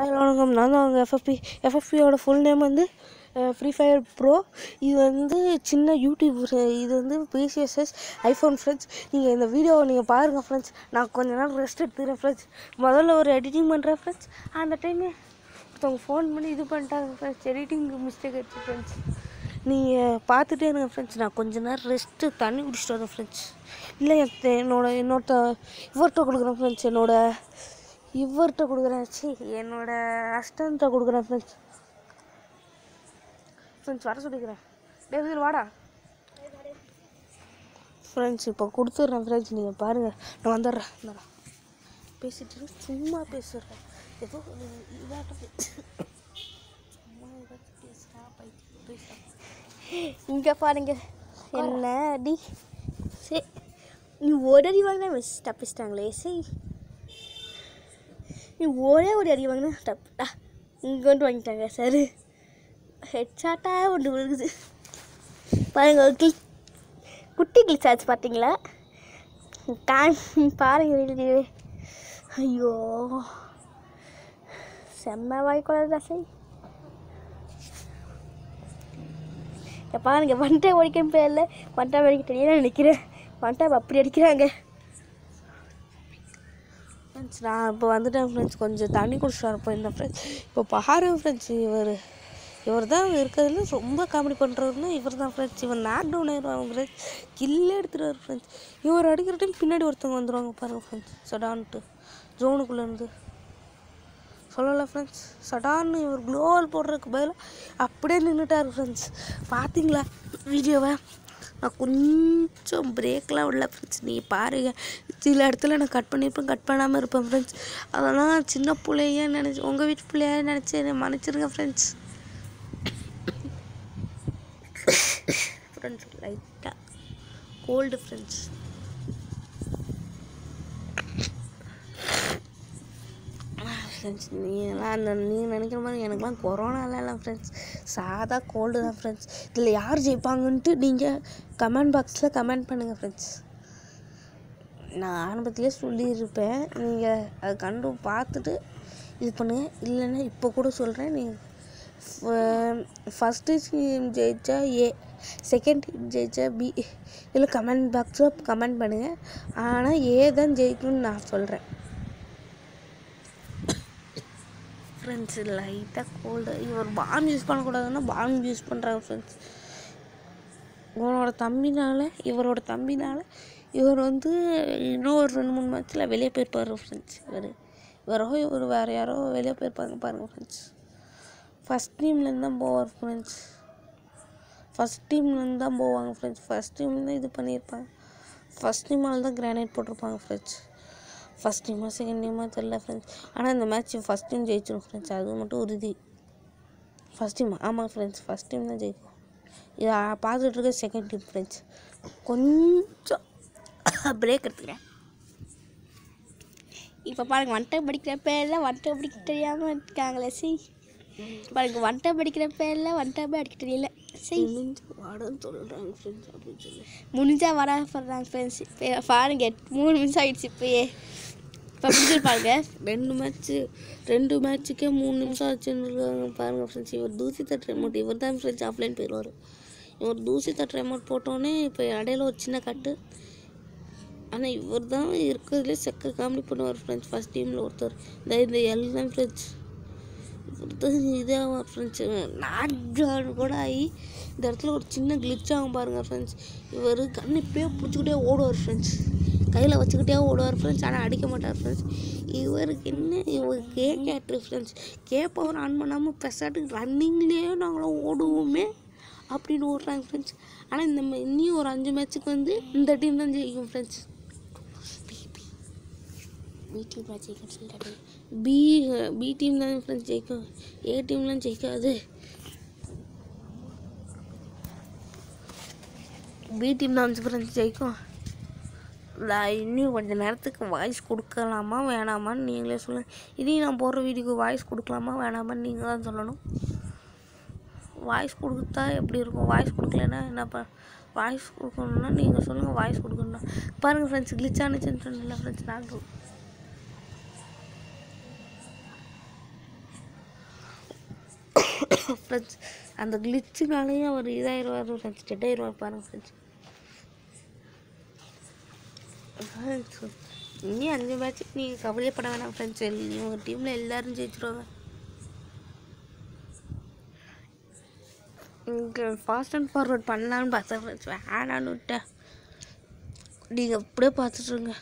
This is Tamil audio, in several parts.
அதில் வணக்கம் நான் தான் அவங்க எஃப்எஃப்பி எஃப்எஃப்பியோட ஃபுல் நேம் வந்து ஃப்ரீ ஃபயர் ப்ரோ இது வந்து சின்ன யூடியூப் இது வந்து பிசிஎஸ்எஸ் ஐஃபோன் ஃப்ரெண்ட்ஸ் நீங்கள் இந்த வீடியோவை நீங்கள் பாருங்கள் ஃப்ரெண்ட்ஸ் நான் கொஞ்ச நேரம் ரெஸ்ட் எடுத்துக்கிறேன் ஃப்ரெண்ட்ஸ் முதல்ல ஒரு எடிட்டிங் பண்ணுறேன் ஃப்ரெண்ட்ஸ் அந்த டைமு ஒருத்தவங்க ஃபோன் பண்ணி இது பண்ணிட்டாங்க ஃப்ரெண்ட்ஸ் எடிட்டிங் மிஸ்டேக் ஆயிடுச்சு ஃப்ரெண்ட்ஸ் நீங்கள் பார்த்துட்டே இருங்க ஃப்ரெண்ட்ஸ் நான் கொஞ்ச நேரம் ரெஸ்ட்டு தண்ணி குடிச்சிட்டு வரேன் ஃப்ரெண்ட்ஸ் இல்லை என் என்னோட இன்னொருத்த இவர்கிட்ட கொடுக்குறேன் ஃப்ரெண்ட்ஸ் என்னோட இவர்கிட்ட கொடுக்குறேன் சி என்னோட அஸ்டன்ட்ட கொடுக்குறேன் ஃப்ரெண்ட்ஸ் ஃப்ரெண்ட்ஸ் வர சொல்லிக்கிறேன் டேவிட் வாடா ஃப்ரெண்ட்ஸ் இப்போ கொடுத்துட்றேன் ஃப்ரெண்ட்ஸ் நீங்கள் பாருங்கள் நான் வந்துடுறேன் இந்தாடா பேசிட்டு இரு, சும்மா பேசுகிறேன் ஏதோ இதாட்டம் பே- சும்மா ஏதாச்சும் பேசுகிறா பைத்தியம் பேசுகிறேன் இங்கே பாருங்க என்ன டி சரி நீ ஒரு அடி வாங்கினா மிஸ் தப்பிச்சிட்டாங்களே சரி நீ ஒரே ஒரு அடி வாங்கினா தப்புடா இங்கே வந்து வாங்கிட்டாங்க சார் ஹெட்ஷாட்டாக ஒன்று விழுகுது பாருங்க ஒரு கிளி குட்டி கிளிச் ஆச்சு பார்த்தீங்களா காமி பாருங்க வீடியோ ஐயோ செம்ம வாய்க்குள்ளதா சரி இங்க பாருங்க வண்டை ஒழிக்க பேரில் வண்டை ஒழிக்க தெரியல நினைக்கிறேன் வண்டை அப்படி அடிக்கிறாங்க ஃப்ரெண்ட்ஸ் நான் இப்போ வந்துட்டேன் ஃப்ரெண்ட்ஸ் கொஞ்சம் தண்ணி குடிச்சிட்டு வரப்போ இந்த ஃப்ரெண்ட்ஸ் இப்போ பாருங்க ஃப்ரெண்ட்ஸ் இவர் இவர் தான் இருக்கிறதுல ரொம்ப காமெடி பண்ணுறவருன்னா இவர் தான் ஃப்ரெண்ட்ஸ் இவர் நாக் டவுன் ஆயிடுவாங்க ஃப்ரெண்ட்ஸ் கில்லே எடுத்துருவார் ஃப்ரெண்ட்ஸ் இவர் அடிக்கிற டைம் பின்னாடி ஒருத்தவங்க வந்துடுவாங்க பாருங்கள் ஃப்ரெண்ட்ஸ் சடான்ட்டு ஜோனுக்குள்ளேருந்து சொல்லலை ஃப்ரெண்ட்ஸ் சடான்னு இவர் க்ளோவல் போடுறதுக்கு பதிலாக அப்படியே நின்றுட்டார் ஃப்ரெண்ட்ஸ் பார்த்தீங்களா வீடியோவை நான் கொஞ்சம் பிரேக்லாம் விடல ஃப்ரெண்ட்ஸ் நீ பாருங்கள் சில இடத்துல நான் கட் பண்ணியிருப்பேன் கட் பண்ணாமல் இருப்பேன் ஃப்ரெண்ட்ஸ் அதெல்லாம் சின்ன பிள்ளைய நினச்சி உங்கள் வீட்டு பிள்ளையா நினச்சி என்னை மன்னிச்சிருங்க ஃப்ரெண்ட்ஸ் ஃப்ரெண்ட்ஸ் லைட்டாக கோல்டு ஃப்ரெண்ட்ஸ் ஃப்ரெண்ட்ஸ் நீங்களாம் அந்த நீங்கள் நினைக்கிற மாதிரி எனக்குலாம் கொரோனாலாம் இல்லை ஃப்ரெண்ட்ஸ் சாதா கோல்டு தான் ஃப்ரெண்ட்ஸ் இதில் யார் ஜெயிப்பாங்கன்ட்டு நீங்கள் கமெண்ட் பாக்ஸில் கமெண்ட் பண்ணுங்கள் ஃப்ரெண்ட்ஸ் நான் ஆரம்பத்திலே சொல்லியிருப்பேன் நீங்கள் அதை கண்டு பார்த்துட்டு இது பண்ணுங்கள் இல்லைன்னா இப்போ கூட சொல்கிறேன் நீங்கள் ஃபஸ்ட்டு டீம் ஜெயிச்சா ஏ செகண்ட் டீம் ஜெயிச்சா பி இதில் கமெண்ட் பாக்ஸில் கமெண்ட் பண்ணுங்கள் ஆனால் ஏ தான் ஜெயிக்கும்னு நான் சொல்கிறேன் ஃப்ரெண்ட்ஸ் லைட்டாக கோல்டு இவர் பாம் யூஸ் பண்ணக்கூடாதுன்னா பாம் யூஸ் பண்ணுறாங்க ஃப்ரெண்ட்ஸ் இவனோட தம்பினால இவரோட தம்பினால இவர் வந்து இன்னும் ஒரு ரெண்டு மூணு மேட்ச்சில் வெளியே போயிருப்பார் ஃப்ரெண்ட்ஸ் இவர் இவரோ இவர் வேறு யாரோ வெளியே போயிருப்பாங்க பாருங்கள் ஃப்ரெண்ட்ஸ் ஃபஸ்ட் டீம்லேருந்து தான் போவார் ஃப்ரெண்ட்ஸ் ஃபஸ்ட் டீம்லேருந்து தான் போவாங்க ஃப்ரெண்ட்ஸ் ஃபஸ்ட் டீம் தான் இது பண்ணியிருப்பாங்க ஃபஸ்ட் டீமால் தான் கிரானைட் போட்டிருப்பாங்க ஃப்ரெண்ட்ஸ் ஃபஸ்ட் டீமா செகண்ட் டீமா தெரில ஃப்ரெண்ட்ஸ் ஆனால் இந்த மேட்ச் ஃபஸ்ட் டீம் ஜெயிச்சிடும் ஃப்ரெண்ட்ஸ் அது மட்டும் உறுதி ஃபஸ்ட் டீம் ஆமாம் ஃப்ரெண்ட்ஸ் ஃபஸ்ட் டீம் தான் ஜெயிக்கும் இதை பார்த்துட்டு இருக்க செகண்ட் டீம் ஃப்ரெண்ட்ஸ் கொஞ்சம் பிரேக் எடுத்துக்கிறேன் இப்போ பாருங்க வண்டை படிக்கிற பேரில் வண்டை படிக்க தெரியாமல் இருக்காங்களே சி பாருங்க வண்டை படிக்கிற பேரில் வண்டை போய் அடிக்க தெரியல சரி வாடன்னு சொல்கிறாங்க ஃப்ரெண்ட்ஸ் அப்படின்னு சொல்லி முடிஞ்சா வர போடுறாங்க ஃப்ரெண்ட்ஸ் இப்போ பாருங்க மூணு நிமிஷம் ஆயிடுச்சு இப்போயே இப்போ பிடிச்சிருப்பாங்க ரெண்டு மேட்ச்சு ரெண்டு மேட்ச்சுக்கே மூணு நிமிஷம் ஆச்சுன்னு இருக்காங்க பாருங்கள் ஃப்ரெண்ட்ஸ் இவர் தூசி தட்டுற அமௌண்ட் இவர் தான் ஃப்ரெண்ட்ஸ் ஆஃப்லைன் போயிடுவார் இவர் தூசி தட்டுற அமௌண்ட் போட்டோன்னே இப்போ இடையில ஒரு சின்ன கட்டு ஆனால் இவர் தான் இருக்கிறதுலே செக்க காமெடி பண்ணுவார் ஃப்ரெண்ட்ஸ் ஃபஸ்ட் டீமில் ஒருத்தர் இந்த இந்த எல் தான் ஃப்ரெண்ட்ஸ் இவர் தான் இதாக ஃப்ரெண்ட்ஸ் நாட் கூட ஆகி இந்த இடத்துல ஒரு சின்ன கிளிச் ஆகும் பாருங்கள் ஃப்ரெண்ட்ஸ் இவர் கண்ணு இப்படியே பிடிச்சிக்கிட்டே ஓடுவார் ஃப்ரெண்ட்ஸ் கையில் வச்சுக்கிட்டே ஓடுவார் ஃப்ரெண்ட்ஸ் ஆனால் அடிக்க மாட்டார் ஃப்ரெண்ட்ஸ் இவருக்கு என்ன இவர் கே கேட்ரு ஃப்ரெண்ட்ஸ் கே பவர் ஆன் பண்ணாமல் பெசாட்டுக்கு ரன்னிங்லேயே நாங்களாம் ஓடுவோமே அப்படின்னு ஓடுறாங்க ஃப்ரெண்ட்ஸ் ஆனால் இந்த மே- இன்னும் ஒரு அஞ்சு மேட்ச்சுக்கு வந்து இந்த டீம் தான் ஜெயிக்கும் ஃப்ரெண்ட்ஸ் வீட்டில் ஜெயிக்கன்னு சொல்லிட்டாரு பி பி டீம் தான் ஃப்ரெண்ட்ஸ் ஜெயிக்கும் ஏ டீம்லாம் ஜெயிக்காது பி டீம் தான் ஃப்ரெண்ட்ஸ் ஜெயிக்கும் நான் இன்னும் கொஞ்ச நேரத்துக்கு வாய்ஸ் கொடுக்கலாமா வேணாமான்னு நீங்களே சொல்லுங்கள் இதையும் நான் போடுற வீடியோக்கு வாய்ஸ் கொடுக்கலாமா வேணாமான்னு நீங்கள் தான் சொல்லணும் வாய்ஸ் கொடுத்தா எப்படி இருக்கும் வாய்ஸ் கொடுக்கலன்னா என்ன ப வாய்ஸ் கொடுக்கணுன்னா நீங்கள் சொல்லுங்கள் வாய்ஸ் கொடுக்கணும்னா பாருங்கள் ஃப்ரெண்ட்ஸ் கிளிச் ஆனிச்சுன்னு சொன்னல ஃப்ரெண்ட்ஸ் நான் ஃப்ரெண்ட்ஸ் அந்த கிளிச்சுனாலேயே அவர் இதாயிருவார் ஃப்ரெண்ட்ஸ் டெட் ஆயிடுவார் பாருங்க ஃப்ரெண்ட்ஸ் இனி அஞ்சு மேட்ச்சுக்கு நீங்கள் கவலையப்பட வேணாம் ஃப்ரெண்ட்ஸ் இவங்க டீமில் எல்லாரும் ஜெயிச்சிருவாங்க இங்கே ஃபாஸ்ட் அண்ட் ஃபார்வர்ட் பண்ணலான்னு பார்த்தேன் ஃப்ரெண்ட்ஸ் வேணான்னு விட்டேன் நீங்கள் அப்படியே பார்த்துட்ருங்க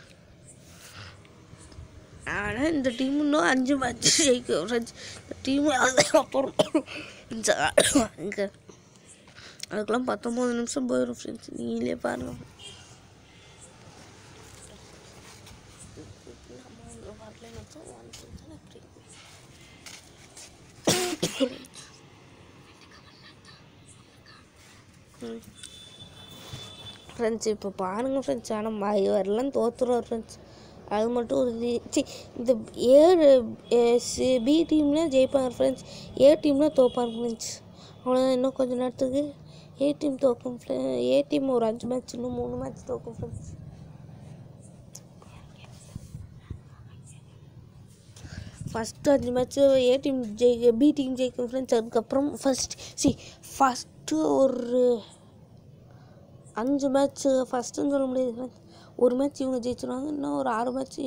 ஆனால் இந்த டீம் இன்னும் அஞ்சு மேட்ச் ஜெயிக்கும் ஃப்ரெண்ட்ஸ் இந்த டீம் அதுக்கப்புறம் இங்கே அதுக்கெல்லாம் பத்தொம்போது நிமிஷம் போயிடும் ஃப்ரெண்ட்ஸ் நீங்களே பாருங்கள் ஃப்ரெண்ட்ஸ் இப்போ பாருங்கள் ஃப்ரெண்ட்ஸ் ஆனால் இவரெல்லாம் தோத்துருவார் ஃப்ரெண்ட்ஸ் அது மட்டும் ஒரு இது சி இந்த ஏ பி டீமில் ஜெயிப்பாங்க ஃப்ரெண்ட்ஸ் ஏ டீமில் தோப்பாங்க ஃப்ரெண்ட்ஸ் அவ்வளோதான் இன்னும் கொஞ்ச நேரத்துக்கு ஏ டீம் தோக்கும் ஏ டீம் ஒரு அஞ்சு மேட்ச் இன்னும் மூணு மேட்ச் தோக்கும் ஃப்ரெண்ட்ஸ் ஃபஸ்ட்டு அஞ்சு மேட்ச்சு ஏ டீம் ஜெயி பி டீம் ஜெயிக்கும் ஃப்ரெண்ட்ஸ் அதுக்கப்புறம் ஃபஸ்ட் சி ஃபஸ்ட்டு ஒரு அஞ்சு மேட்ச்சு ஃபஸ்ட்டுன்னு சொல்ல முடியாது ஃப்ரெண்ட்ஸ் ஒரு மேட்ச் இவங்க ஜெயிச்சிருவாங்க இன்னும் ஒரு ஆறு மேட்ச்சு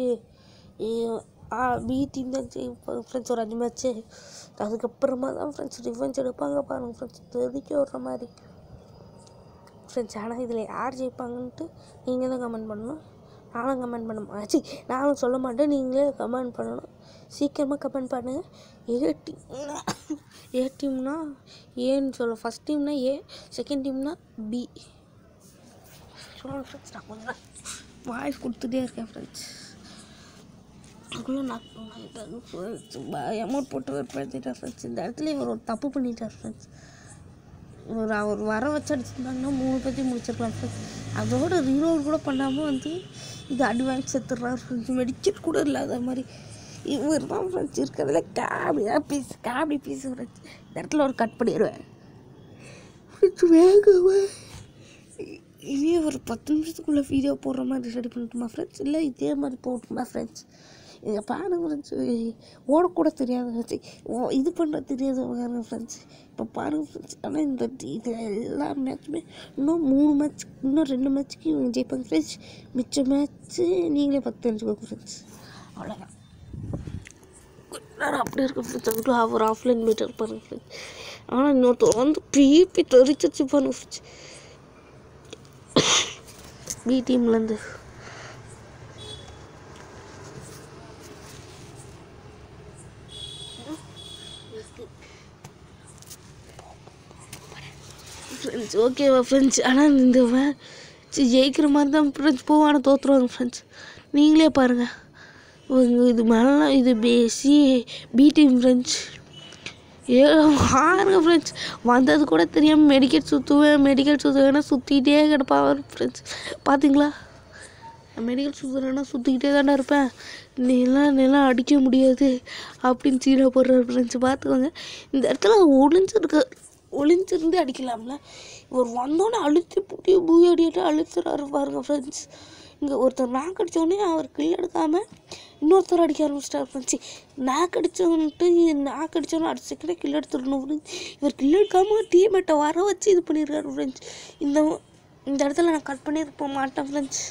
பி டீம் தான் ஜெயிப்பாங்க ஃப்ரெண்ட்ஸ் ஒரு அஞ்சு மேட்ச்சு அதுக்கப்புறமா தான் ஃப்ரெண்ட்ஸ் ரிவெஞ்ச் எடுப்பாங்க பாருங்கள் ஃப்ரெண்ட்ஸ் தெறிக்க விட்ற மாதிரி ஃப்ரெண்ட்ஸ் ஆனால் இதில் யார் ஜெயிப்பாங்கன்ட்டு நீங்கள் தான் கமெண்ட் பண்ணணும் நானும் கமெண்ட் பண்ண மாச்சு நானும் சொல்ல மாட்டேன் நீங்களே கமெண்ட் பண்ணணும் சீக்கிரமாக கமெண்ட் பண்ணுங்கள் ஏ டீம்னா ஏ டீம்னா ஏன்னு சொல்ல ஃபஸ்ட் டீம்னா ஏ செகண்ட் டீம்னா பி சொல்லுங்கள் ஃப்ரெண்ட்ஸ் நான் கொஞ்சம் வாய்ஸ் கொடுத்துட்டே இருக்கேன் ஃப்ரெண்ட்ஸ் அதுக்குள்ளே நான் அமௌண்ட் போட்டு ஏற்படுத்திட்டேன் ஃப்ரெண்ட்ஸ் இந்த இடத்துல இவர் ஒரு தப்பு பண்ணிட்டார் ஃப்ரெண்ட்ஸ் ஒரு அவர் வர வச்சு அடிச்சிருந்தாங்கன்னா மூணு பேர்த்தையும் முடிச்சிருக்கலாம் ஃப்ரெண்ட்ஸ் அதோட ரீலோட் கூட பண்ணாமல் வந்து இது அட்வான்ஸ் எடுத்துடுறாரு ஃப்ரெண்ட்ஸ் மெடிக்கல் கூட இல்லாத மாதிரி இவர் தான் ஃப்ரெண்ட்ஸ் இருக்கிறதுல காமெடியாக பீஸ் காமெடி பீஸ் ஃப்ரெண்ட்ஸ் இந்த இடத்துல ஒரு கட் பண்ணிடுவேன் ஃப்ரெண்ட்ஸ் வேகவே இதே ஒரு பத்து நிமிஷத்துக்குள்ளே வீடியோ போடுற மாதிரி ரெடி பண்ணட்டுமா ஃப்ரெண்ட்ஸ் இல்லை இதே மாதிரி போட்டுமா ஃப்ரெண்ட்ஸ் இங்கே பாருங்க ஃப்ரெண்ட்ஸ் ஓடக்கூட தெரியாது ஃப்ரெண்ட்ஸ் ஓ இது பண்ண தெரியாது பாருங்க ஃப்ரெண்ட்ஸ் இப்போ பாருங்க ஃப்ரெண்ட்ஸ் ஆனால் இந்த இது எல்லா மேட்ச்சுமே இன்னும் மூணு மேட்ச் இன்னும் ரெண்டு மேட்ச்சுக்கு இவங்க ஜெயிப்பாங்க ஃப்ரெண்ட்ஸ் மிச்ச மேட்ச்சு நீங்களே பார்த்து தெரிஞ்சுக்கோங்க ஃப்ரெண்ட்ஸ் அவ்வளோதான் நேரம் அப்படி இருக்கு ஃப்ரெண்ட்ஸ் அதுக்குள்ள அவர் ஆஃப்லைன் போயிட்டு இருப்பாருங்க ஃப்ரெண்ட்ஸ் ஆனால் இன்னொருத்தர் வந்து பிபி தெரிச்சு பாருங்க ஃப்ரெண்ட்ஸ் பி டீம்லேருந்து ஃப்ரெண்ட்ஸ் ஓகேவா ஃப்ரெண்ட்ஸ் ஆனால் இந்த மேட்ச் ஜெயிக்கிற மாதிரி தான் ஃப்ரெண்ட்ஸ் போவான தோற்றுருவாங்க ஃப்ரெண்ட்ஸ் நீங்களே பாருங்கள் இவங்க இது மேலாம் இது பேசி பி டீம் ஃப்ரெண்ட்ஸ் ஏ பாருங்க ஃப்ரெண்ட்ஸ் வந்தது கூட தெரியாமல் மெடிக்கல் சுற்றுவேன் மெடிக்கல் சுற்றுவேன்னா சுற்றிக்கிட்டே கிடப்பான் ஃப்ரெண்ட்ஸ் பார்த்தீங்களா மெடிக்கல் சுற்றுறேன்னா சுற்றிக்கிட்டே தானே இருப்பேன் நீலாம் நீலாம் அடிக்க முடியாது அப்படின்னு சீனை போடுறாரு ஃப்ரெண்ட்ஸ் பார்த்துக்கோங்க இந்த இடத்துல ஒளிஞ்சிருக்க ஒளிஞ்சிருந்து அடிக்கலாம்ல இவர் வந்தோடனே அழுத்தி புட்டிய பூய் அடிட்டு அழுத்துறாரு பாருங்க ஃப்ரெண்ட்ஸ் இங்கே ஒருத்தர் நாக்கு அடித்தோடனே அவர் கில் எடுக்காமல் இன்னொருத்தர் அடிக்க ஆரம்பிச்சிட்டார் ஃப்ரெண்ட்ஸ் நாக்கு அடித்தவன்ட்டு நாக்கு அடித்தவன அடுத்த செகண்டே கில் எடுத்துடணும் ஃப்ரெண்ட்ஸ் இவர் கில் எடுக்காமல் டீமேட்டை வர வச்சு இது பண்ணியிருக்காரு ஃப்ரெண்ட்ஸ் இந்த இந்த இடத்துல நான் கட் பண்ணியிருப்ப மாட்டேன் ஃப்ரெண்ட்ஸ்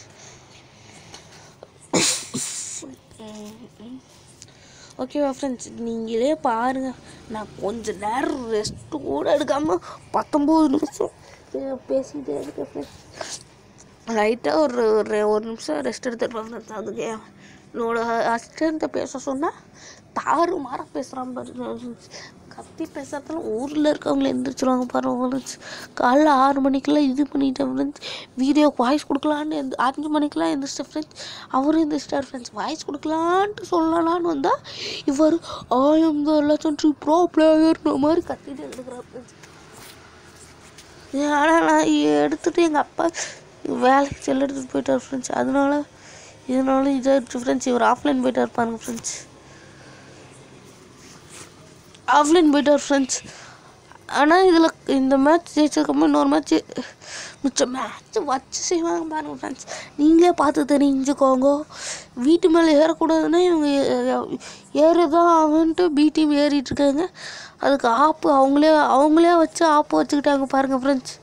ஓகேவா ஃப்ரெண்ட்ஸ் நீங்களே பாருங்கள் நான் கொஞ்ச நேரம் ரெஸ்ட்டு கூட எடுக்காமல் பத்தொம்போது நிமிஷம் பே- பேசிக்கிட்டே இருக்கேன் ஃப்ரெண்ட்ஸ் லைட்டாக ஒரு ஒரு ஒரு நிமிஷம் ரெஸ்ட் எடுத்துட்டு ஃப்ரெண்ட்ஸ் அதுக்கு என்னோட அசிஸ்டண்ட்டை பேச சொன்னால் தாறு மாற பேசுகிறான் பாரு கத்தி பேசுறதுல ஊரில் இருக்கவங்கள எந்திரிச்சிருவாங்க பாருங்க ஃப்ரெண்ட்ஸ் காலைல ஆறு மணிக்கெல்லாம் இது பண்ணிட்டேன் ஃப்ரெண்ட்ஸ் வீடியோக்கு வாய்ஸ் கொடுக்கலான்னு எந்த அஞ்சு மணிக்கெல்லாம் எந்திரிச்சிட்டேன் ஃப்ரெண்ட்ஸ் அவரும் எந்திரிச்சிட்டார் ஃப்ரெண்ட்ஸ் வாய்ஸ் கொடுக்கலான்ட்டு சொல்லலான்னு வந்தால் இவர் ஆயம் த லெஜண்டரி ப்ரோ பிளேயர்னு மாதிரி கத்திட்டு எடுக்கிறார் ஃப்ரெண்ட்ஸ் ஆனால் நான் எடுத்துகிட்டு எங்கள் அப்பா வேலைக்கு செல் எடுத்துகிட்டு போயிட்டார் ஃப்ரெண்ட்ஸ் அதனால இதனால இதாகிடுச்சு ஃப்ரெண்ட்ஸ் இவர் ஆஃப்லைன் போயிட்டார் பாருங்க ஃப்ரெண்ட்ஸ் ஆஃப்லைன் போயிட்டார் ஃப்ரெண்ட்ஸ் ஆனால் இதில் இந்த மேட்ச் ஜெயிச்சதுக்கப்புறம் இன்னொரு மேட்ச் மிச்சம் மேட்ச் வச்சு செய்வாங்க பாருங்க ஃப்ரெண்ட்ஸ் நீங்களே பார்த்து தெரிஞ்சுக்கோங்க வீட்டு மேலே ஏறக்கூடாதுன்னா இவங்க ஏ- ஏறுதான் அவன்ட்டு பி டீம் ஏறிட்டு இருக்காங்க அதுக்கு ஆப்பு அவங்களே அவங்களே வச்சு ஆப்பு வச்சுக்கிட்டாங்க பாருங்க ஃப்ரெண்ட்ஸ்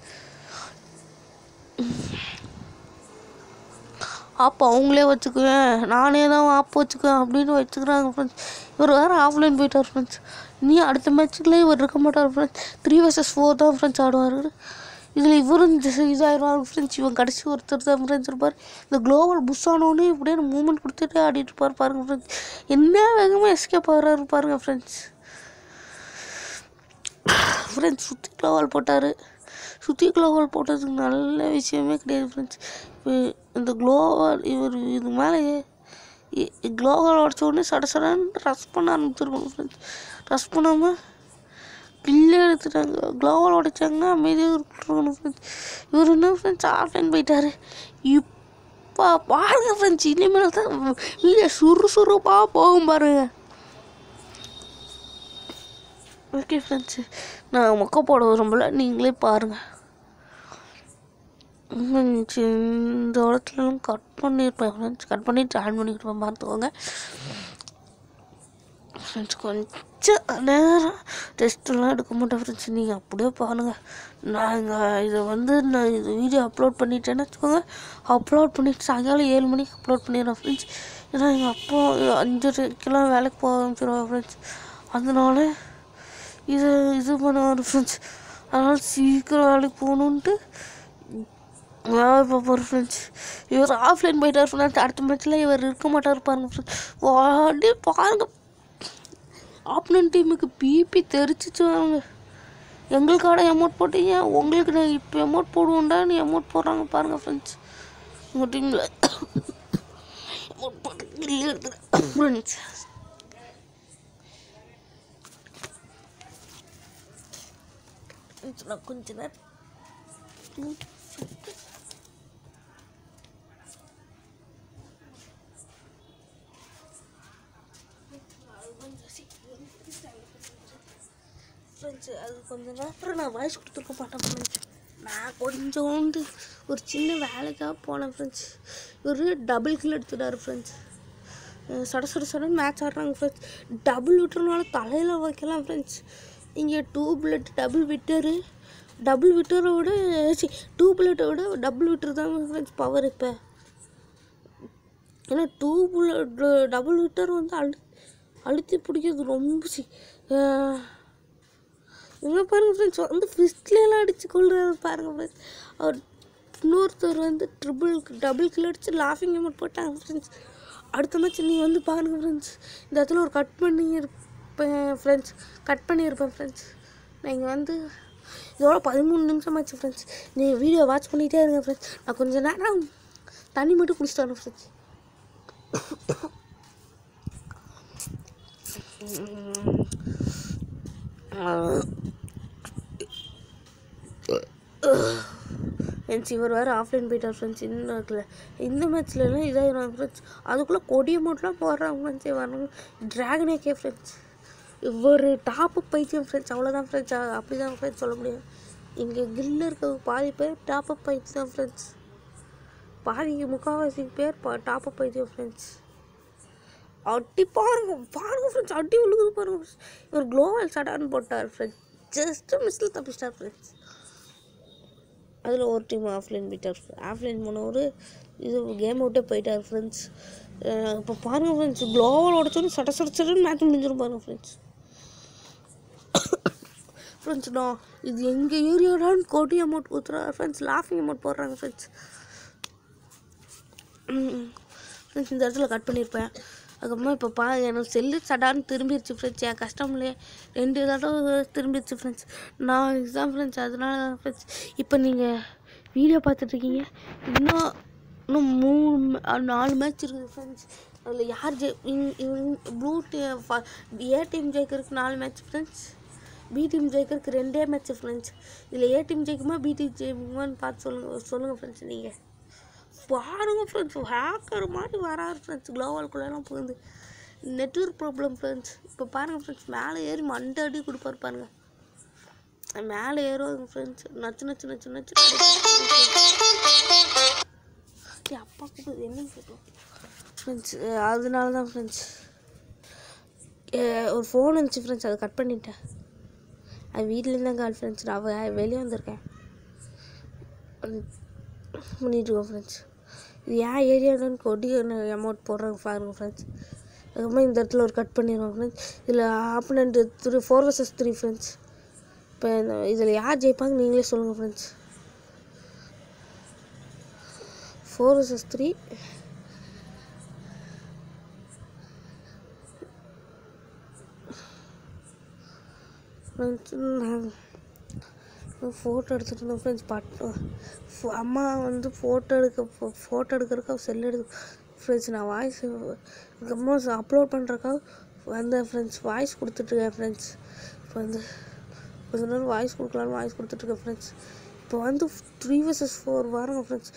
ஆப்பு அவங்களே வச்சுக்குவேன் நானே தான் ஆப்பு வச்சுக்குவேன் அப்படின்னு வச்சுக்கிறாங்க ஃப்ரெண்ட்ஸ் இவர் வேறு ஆஃப்லைன் போயிட்டார் ஃப்ரெண்ட்ஸ் இனி அடுத்த மேட்ச்சுக்குள்ளே இவர் இருக்க மாட்டார் ஃப்ரெண்ட்ஸ் த்ரீ வர்சஸ் ஃபோர் தான் ஃப்ரெண்ட்ஸ் ஆடுவார் இதில் இவரும் இந்த இதாகிடுவாங்க ஃப்ரெண்ட்ஸ் இவன் கடைசி ஒருத்தர் தான் ஃப்ரெண்ட்ஸ் இருப்பார் இந்த குளோபல் புஷ் ஆனோடனே இப்படியே மூமெண்ட் கொடுத்துட்டு ஆடிட்டு இருப்பார் பாருங்க ஃப்ரெண்ட்ஸ் என்ன வேகமாக எஸ்கேப் ஆகிறாரு பாருங்க ஃப்ரெண்ட்ஸ் ஃப்ரெண்ட்ஸ் சுற்றி க்ளோவால் போட்டார் சுற்றி க்ளோவால் போட்டதுக்கு நல்ல விஷயமே கிடையாது ஃப்ரெண்ட்ஸ் இந்த க்ளோவால் இவர் இது மேலே க்ளோவால் உடச்ச உடனே சட சடன்னு ரஷ் பண்ண ஆரம்பிச்சிருக்கணும் ஃப்ரெண்ட்ஸ் ரஷ் பண்ணாமல் கில்லே எடுத்துட்டாங்க க்ளோவால் உடைச்சாங்கன்னா அமைதியாக இருக்கணும் ஃப்ரெண்ட்ஸ் இவர் என்ன ஃப்ரெண்ட்ஸ் ஆஃப்லைன் போயிட்டாரு இப்போ பாருங்க ஃப்ரெண்ட்ஸ் இனிமேல் தான் வீடியோ சுறுசுறுப்பாக போகும் பாருங்க ஓகே ஃப்ரெண்ட்ஸு நான் மொக்க போட விரும்பல நீங்களே பாருங்கள் இந்த இடத்துலலாம் கட் பண்ணியிருப்பேன் ஃப்ரெண்ட்ஸ் கட் பண்ணி ஜாயின் பண்ணிக்கிட்டு பார்த்துக்கோங்க ஃப்ரெண்ட்ஸ் கொஞ்சம் நேரம் டெஸ்ட்டெல்லாம் எடுக்க மாட்டேன் ஃப்ரெண்ட்ஸ் நீங்கள் அப்படியே பாருங்கள் நாங்கள் இதை வந்து நான் இது வீடியோ அப்லோட் பண்ணிட்டேன்னு வச்சுக்கோங்க அப்லோட் பண்ணிட்டு சாயங்காலம் ஏழு மணிக்கு அப்லோட் பண்ணிடுறேன் ஃப்ரெண்ட்ஸ் ஏன்னா எங்கள் அப்பா அஞ்சரைக்கெல்லாம் வேலைக்கு போக ஆரம்பிச்சிருவாங்க ஃப்ரெண்ட்ஸ் அதனால இது இது பண்ணுவார் ஃப்ரெண்ட்ஸ் அதனால் சீக்கிரம் வேலைக்கு போகணுன்ட்டு வேலை பார்ப்பார் ஃப்ரெண்ட்ஸ் இவர் ஆஃப்லைன் போயிட்டார் ஃப்ரெண்ட்ஸ் அடுத்த மேட்ச்சில் இவர் இருக்க மாட்டார் பாருங்க ஃப்ரெண்ட்ஸ் வாடி பாருங்க ஆப்னன் டீமுக்கு பிபி தெரிச்சிச்சு வாங்க எங்களுக்காட அமௌண்ட் போட்டீங்க உங்களுக்கு நான் இப்போ அமௌண்ட் போடுவோண்டான்னு அமௌண்ட் போடுறாங்க பாருங்கள் ஃப்ரெண்ட்ஸ் உங்கள் டீமில் அமௌண்ட் போட்டு கில்லி எடுத்துக்கிறேன் ஃப்ரெண்ட்ஸ் நான் கொஞ்ச நேரம் ஃப்ரெண்ட்ஸு அது கொஞ்ச நேரம் நான் வாய்ஸ் கொடுத்துருக்க மாட்டேன் ஃப்ரெண்ட்ஸ் நான் கொஞ்சோண்டு ஒரு சின்ன வேலைக்காக போனேன் ஃப்ரெண்ட்ஸ் ஒரு டபுள் கில் எடுத்துட்டாரு ஃப்ரெண்ட்ஸ் சட சட சடன்னு மேட்ச் ஆடுறாங்க ஃப்ரெண்ட்ஸ் டபுள் விட்டுறனால தலையில் வைக்கலாம் ஃப்ரெண்ட்ஸ் இங்கே டூ புல்லட் டபுள் விட்டரு டபுள் விட்டரை விட டூ புல்லட்டை விட டபுள் விட்டர் தான் ஃப்ரெண்ட்ஸ் பவர் இப்போ ஏன்னா டூ புல்லட் டபுள் விட்டர் வந்து அழு அழுத்தி பிடிக்கிறது ரொம்ப சி இவங்க பாருங்க ஃப்ரெண்ட்ஸ் வந்து ஃபிஸ்ட்லாம் அடித்து கொள்றாரு பாருங்க ஃப்ரெண்ட்ஸ் அவர் இன்னொருத்தர் வந்து ட்ரிபிள் டபுள் கில் அடித்து லாஃபிங் அமௌண்ட் போட்டாங்க ஃப்ரெண்ட்ஸ் அடுத்த மேட்ச் நீ வந்து பாருங்க ஃப்ரெண்ட்ஸ் இந்த இடத்துல ஒரு கட் பண்ணி இருப்பேன் ஃப்ரெண்ட்ஸ் கட் பண்ணியிருப்பேன் ஃப்ரெண்ட்ஸ் நீங்கள் வந்து இதோட பதிமூணு நிமிஷம் ஆச்சு ஃப்ரெண்ட்ஸ் நீங்கள் வீடியோ வாட்ச் பண்ணிகிட்டே இருங்க ஃப்ரெண்ட்ஸ் நான் கொஞ்ச நேரம் தண்ணி மட்டும் குடிச்சிட்டு வரேன் ஃப்ரெண்ட்ஸ் ஃப்ரெண்ட்ஸ் இவர் வேறு ஆஃப்லைன் போயிட்டார் ஃப்ரெண்ட்ஸ் இந்த இடத்துல இந்த மேட்ச்லலாம் இதாகிடும் ஃப்ரெண்ட்ஸ் அதுக்குள்ளே கொடி அமௌண்ட்லாம் போடுறாங்க ஃப்ரெண்ட்ஸ் வரணும் ட்ராகனே கே ஃப்ரெண்ட்ஸ் இவர் டாப்பு பைத்தியம் ஃப்ரெண்ட்ஸ் அவ்வளோதான் ஃப்ரெண்ட்ஸ் அப்படி தான் ஃப்ரெண்ட்ஸ் சொல்ல முடியும் இங்கே கில்ல இருக்க பாதி பேர் டாப் அப் பைத்தியம் ஃப்ரெண்ட்ஸ் பாதி முக்கால்வாசி பேர் டாப் அப் பைத்தியம் ஃப்ரெண்ட்ஸ் அடி பாருங்க பாருங்க ஃப்ரெண்ட்ஸ் அடி விழுகுது பாருங்க friends. இவர் குளோவல் சடான்னு போட்டார் ஃப்ரெண்ட்ஸ் ஜஸ்ட் மிஸ்ஸில் தப்பிச்சிட்டார் ஃப்ரெண்ட்ஸ் அதில் ஒரு டீம் ஆஃப்லைன் போயிட்டார் ஆஃப்லைன் போனவர் இது கேம் விட்டே போயிட்டார் ஃப்ரெண்ட்ஸ் இப்போ பாருங்கள் ஃப்ரெண்ட்ஸ் குளோவல் உடச்சோன்னு சட சட சடன்னு மேட்ச் முடிஞ்சிடும் பாருங்கள் ஃப்ரெண்ட்ஸ் ஃப்ரெண்ட்ஸ் நான் இது எங்கள் ஏரியாடான்னு கோட்டி அமௌண்ட் கொடுத்துறாரு ஃப்ரெண்ட்ஸ் லாஃபிங் அமௌண்ட் போடுறாங்க ஃப்ரெண்ட்ஸ் ஃப்ரெண்ட்ஸ் இந்த இடத்துல கட் பண்ணியிருப்பேன் அதுக்கப்புறமா இப்போ பா எனக்கு செல்லு சடான்னு திரும்பிடுச்சு ஃப்ரெண்ட்ஸ் என் கஸ்டம்லேயே ரெண்டு தடவை திரும்பிடுச்சு ஃப்ரெண்ட்ஸ் நான் இதுதான் ஃப்ரெண்ட்ஸ் அதனால தான் ஃப்ரெண்ட்ஸ் இப்போ நீங்கள் வீடியோ பார்த்துட்ருக்கீங்க இன்னும் இன்னும் மூணு மே- அஹ் நாலு மேட்ச் இருக்குது ஃப்ரெண்ட்ஸ் அதில் யார் ஜெய் ப்ளூ டீ ஏ டீம் ஜெயிக்கிறதுக்கு நாலு மேட்ச் ஃப்ரெண்ட்ஸ் பி டீம் ஜெயிக்கிறதுக்கு ரெண்டே மேட்ச் ஃப்ரெண்ட்ஸ் இதில் ஏ டீம் ஜெயிக்குமா பி டீம் ஜெயிக்குமான்னு பார்த்து சொல்லுங்கள் சொல்லுங்கள் ஃப்ரெண்ட்ஸ் நீங்கள் பாருங்க ஃப்ரெண்ட்ஸ் ஹேக்கர் மாதிரி வராரு ஃப்ரெண்ட்ஸ் குளோவல்குள்ளெல்லாம் புகுந்து நெட்ஒர்க் ப்ராப்ளம் ஃப்ரெண்ட்ஸ் இப்போ பாருங்கள் ஃப்ரெண்ட்ஸ் மேலே ஏறி மண்டை அடி கொடுப்பாரு பாருங்க மேலே ஏறுவாங்க ஃப்ரெண்ட்ஸ் நச்சு நச்சு நச்சு நச்சு ஏய், அப்பா கூப்பிடுது என்னன்னு கேட்டோம் ஃப்ரெண்ட்ஸ் அதனால தான் ஃப்ரெண்ட்ஸ் ஒரு ஃபோன் இருந்துச்சு ஃப்ரெண்ட்ஸ் அதை கட் பண்ணிட்டேன் அது வீட்டிலேருந்து தான் கால் ஃப்ரெண்ட்ஸ் நான் அவ- வெளியே வந்திருக்கேன் பண்ணிட்டு இருக்கோம் ஃப்ரெண்ட்ஸ் இது ஏன் ஏரியான்னு கொடி அமௌண்ட் போடுறாங்க பாருங்க ஃப்ரெண்ட்ஸ் அதுக்கப்புறமா இந்த இடத்துல ஒரு கட் பண்ணிடுவோம் ஃப்ரெண்ட்ஸ் இதில் opponent three four versus three friends இப்போ இதில் யார் ஜெயிப்பாங்க நீங்களே சொல்லுங்கள் friends four versus three friends photo எடுத்துகிட்டு இருந்தோம் ஃப்ரெண்ட்ஸ் பட் ஃபோ- அம்மா வந்து ஃபோட்டோ எடுக்க ஃபோட்டோ எடுக்கிறதுக்காக செல் எடுக்க ஃப்ரெண்ட்ஸ் நான் வாய்ஸ் எங்கள் அம்மா அப்லோட் பண்ணுறக்காக வந்தேன் ஃப்ரெண்ட்ஸ் வாய்ஸ் கொடுத்துட்ருக்கேன் ஃப்ரெண்ட்ஸ் இப்போ வந்து கொஞ்ச நேரம் வாய்ஸ் கொடுக்கலான்னு வாய்ஸ் கொடுத்துட்ருக்கேன் ஃப்ரெண்ட்ஸ் இப்போ வந்து த்ரீ வர்சஸ் ஃபோர் பாருங்க ஃப்ரெண்ட்ஸ்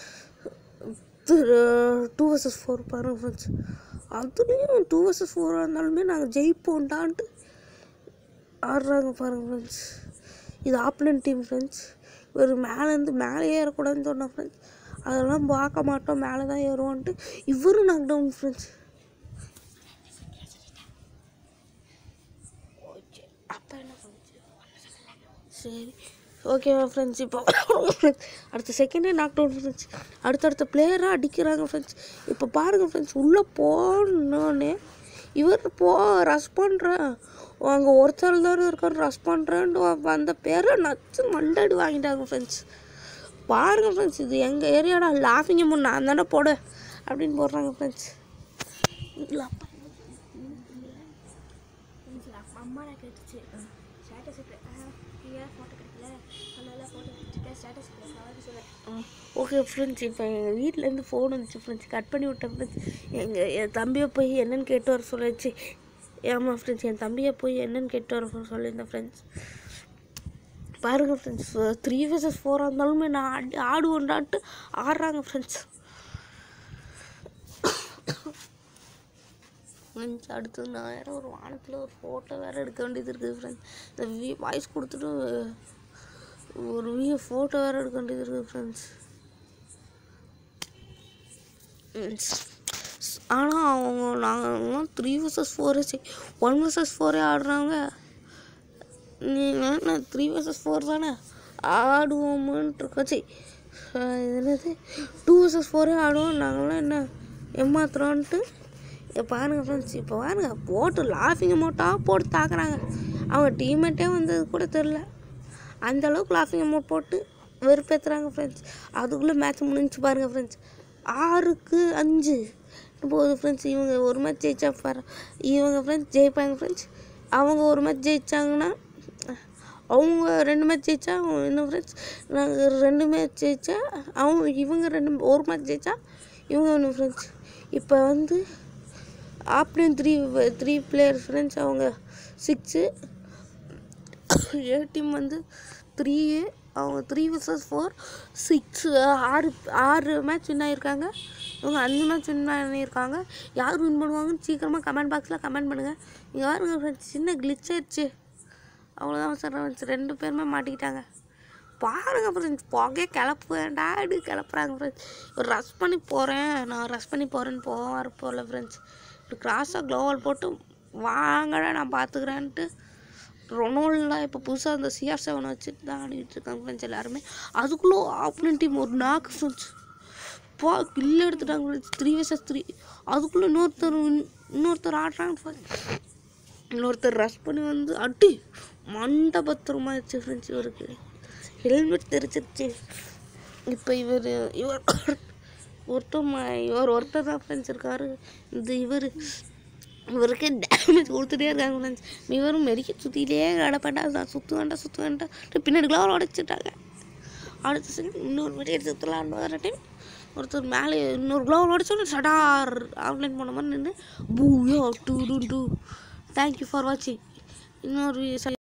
டூ வர்சஸ் ஃபோர் பாருங்க ஃப்ரெண்ட்ஸ் அதுலேயும் டூ வர்சஸ் ஃபோராக இருந்தாலுமே நாங்கள் ஜெயிப்போம்டான்ட்டு ஆடுறாங்க பாருங்க ஃப்ரெண்ட்ஸ் இது ஆப்னன் டீம் ஃப்ரெண்ட்ஸ் இவர் மேலேருந்து மேலே ஏறக்கூடாதுன்னு சொன்னோம் ஃப்ரெண்ட்ஸ் அதெல்லாம் பார்க்க மாட்டோம் மேலே தான் ஏறுவோன்ட்டு இவரும் நாக் டவுன் ஃப்ரெண்ட்ஸ் அப்போ என்ன பண்ணுச்சு சரி ஓகேவா ஃப்ரெண்ட்ஸ் இப்போ அடுத்த செகண்டே நாக் டவுன் ஃப்ரெண்ட்ஸ் அடுத்தடுத்த பிளேயராக அடிக்கிறாங்க ஃப்ரெண்ட்ஸ் இப்போ பாருங்கள் ஃப்ரெண்ட்ஸ் உள்ளே போனோடனே இவர் போ ரஷ் பண்ணுறேன் அங்கே ஒருத்தர் தான் இருக்கார் ரஷ் பண்ணுறேன்ட்டு அந்த பேரை நச்சு மண்டடி வாங்கிட்டாங்க ஃப்ரெண்ட்ஸ் பாருங்கள் ஃப்ரெண்ட்ஸ் இது எங்கள் ஏரியாடா லாஃபிங் முன் நான் தானே போட அப்படின்னு போடுறாங்க ஃப்ரெண்ட்ஸ் இல்லை அப்பா அம்மா நான் கேட்டுச்சு ஸ்டேட்டஸ் ஏன் ஃபோட்டோ கிடைக்கல அதனால ஃபோட்டோ கிடைச்சிட்டேன் ஸ்டேட்டஸ் கிடைக்கல சொன்னேன் ஓகே ஃப்ரெண்ட்ஸ் இப்போ எங்கள் வீட்டிலேருந்து ஃபோன் வந்துச்சு ஃப்ரெண்ட்ஸ் கட் பண்ணி விட்டேன் ஃப்ரெண்ட்ஸ் எங்கள் என் தம்பியை போய் என்னன்னு கேட்டு வர சொல்லிச்சு ஏமா ஃப்ரெண்ட்ஸ் என் தம்பியை போய் என்னன்னு கேட்டு வர சொல்லியிருந்தேன் ஃப்ரெண்ட்ஸ் பாருங்கள் ஃப்ரெண்ட்ஸ் த்ரீ வர்சஸ் ஃபோராக இருந்தாலுமே நான் ஆடி ஆடுவோண்டான்ட்டு ஆடுறாங்க ஃப்ரெண்ட்ஸ் ஃப்ரெண்ட்ஸ் அடுத்து நான் வேறு ஒரு வானத்தில் ஒரு ஃபோட்டோ வேறு எடுக்க வேண்டியது இருக்குது ஃப்ரெண்ட்ஸ் இந்த வி வாய்ஸ் கொடுத்துட்டு ஒரு வீ ஃபோட்டோ வேறு எடுக்க வேண்டியது இருக்குது ஃப்ரெண்ட்ஸ் ஆனால் அவங்க நாங்கள்லாம் த்ரீ வர்சஸ் ஃபோரே சரி ஒன் வர்சஸ் ஃபோரே ஆடுறாங்க நீங்கள் என்ன த்ரீ வர்சஸ் ஃபோர் தானே ஆடுவோமுன்ட்டு இருக்கோம் சரி அஹ் இது என்னது டூ வர்சஸ் ஃபோரே ஆடுவோம் நாங்களாம் என்ன ஏமாத்துறோன்ட்டு இங்க பாருங்க ஃப்ரெண்ட்ஸ் இப்போ பாருங்க போட்டு லாஃபிங் அமௌண்ட்டாக போட்டு தாக்குறாங்க அவங்க டீம்மேட்டே வந்தது கூட தெரில அந்த அளவுக்கு லாஃபிங் அமௌண்ட் போட்டு வெறுப்பேற்றுறாங்க ஃப்ரெண்ட்ஸ் அதுக்குள்ளே மேட்ச் முடிஞ்சு பாருங்க ஃப்ரெண்ட்ஸ் ஆறுக்கு அஞ்சு போகுது ஃப்ரெண்ட்ஸ் இவங்க ஒரு மேட்ச் ஜெயிச்சா பாரு இவங்க ஃப்ரெண்ட்ஸ் ஜெயிப்பாங்க ஃப்ரெண்ட்ஸ் அவங்க ஒரு மேட்ச் ஜெயிச்சாங்கன்னா அவங்க ரெண்டு மேட்ச் ஜெயிச்சா அவங்க என்ன ஃப்ரெண்ட்ஸ் நாங்கள் ரெண்டு மேட்ச் ஜெயிச்சா அவங்க இவங்க ரெண்டு ஒரு மேட்ச் ஜெயிச்சா இவங்க ஒன்று ஃப்ரெண்ட்ஸ் இப்போ வந்து ஆப்டின் த்ரீ த்ரீ பிளேயர் ஃப்ரெண்ட்ஸ் அவங்க சிக்ஸு ஏ டீம் வந்து த்ரீ அவங்க த்ரீ வர்சஸ் ஃபோர் சிக்ஸ் ஆறு ஆறு மேட்ச் வின் ஆகியிருக்காங்க இவங்க அஞ்சு மேட்ச் வின் பண்ணியிருக்காங்க யார் வின் பண்ணுவாங்கன்னு சீக்கிரமாக கமெண்ட் பாக்ஸில் கமெண்ட் பண்ணுங்கள் இங்கே பாருங்க ஃப்ரெண்ட்ஸ் சின்ன glitch ஆயிடுச்சு அவ்வளோதான் சார் ஃப்ரெண்ட்ஸ் ரெண்டு பேருமே மாட்டிக்கிட்டாங்க பாருங்க ஃப்ரெண்ட்ஸ் புகையே கிளப்பு வேண்டாடு கிளப்புறாங்க ஃப்ரெண்ட்ஸ் ஒரு ரஷ் பண்ணி போகிறேன் நான் ரஷ் பண்ணி போகிறேன்னு போக போகல ஃப்ரெண்ட்ஸ் ஒரு கிராஸாக க்ளோவல் போட்டு வாங்கடா நான் பார்த்துக்கிறேன்ட்டு ரொனால்டா இப்போ புதுசாக அந்த சிஆர் செவனை வச்சுட்டு தான் ஆடிட்டு இருக்காங்க ஃப்ரெண்ட்ஸ் எல்லாருமே அதுக்குள்ளே ஆப்போனன்ட் டீம் ஒரு நாக்கு ஃப்ரெண்ட்ஸ் பா கில்ல எடுத்துட்டாங்க ஃப்ரெண்ட்ஸ் த்ரீ வர்சஸ் த்ரீ அதுக்குள்ளே இன்னொருத்தர் win- இன்னொருத்தர் ஆடுறாங்க friends. இன்னொருத்தர் ரஷ் பண்ணி வந்து அடி மண்டை பத்திரமாயிடுச்சு ஃப்ரெண்ட்ஸ் இவருக்கு ஹெல்மெட் தெரிச்சிருச்சு இப்போ இவர் இவர் ஒருத்தர் ம- இவர் ஒருத்தர் தான் ஃப்ரெண்ட்ஸ் இருக்காரு இந்த இவர் இவருக்கு டேமேஜ் கொடுத்துட்டே இருக்காங்க ஃப்ரெண்ட்ஸ் இவரும் மெடிக்க சுற்றிலே கிடப்பேன்டா நான் சுற்று வேண்டாம் சுற்று வேண்டாம் பின்னாடிக்கெலாம் உடச்சிட்டாங்க அடுத்த செகண்ட் இன்னொரு வெடி எடுத்து சுற்றலான்னு வர டைம் ஒருத்தர் மேலே இன்னொரு க்ளோவ் உடச்சோன்னு சடார் ஆன்லைன் போன மாதிரி நின்று பூயோ டூ டூ டூ தேங்க்யூ ஃபார் வாட்சிங் இன்னொரு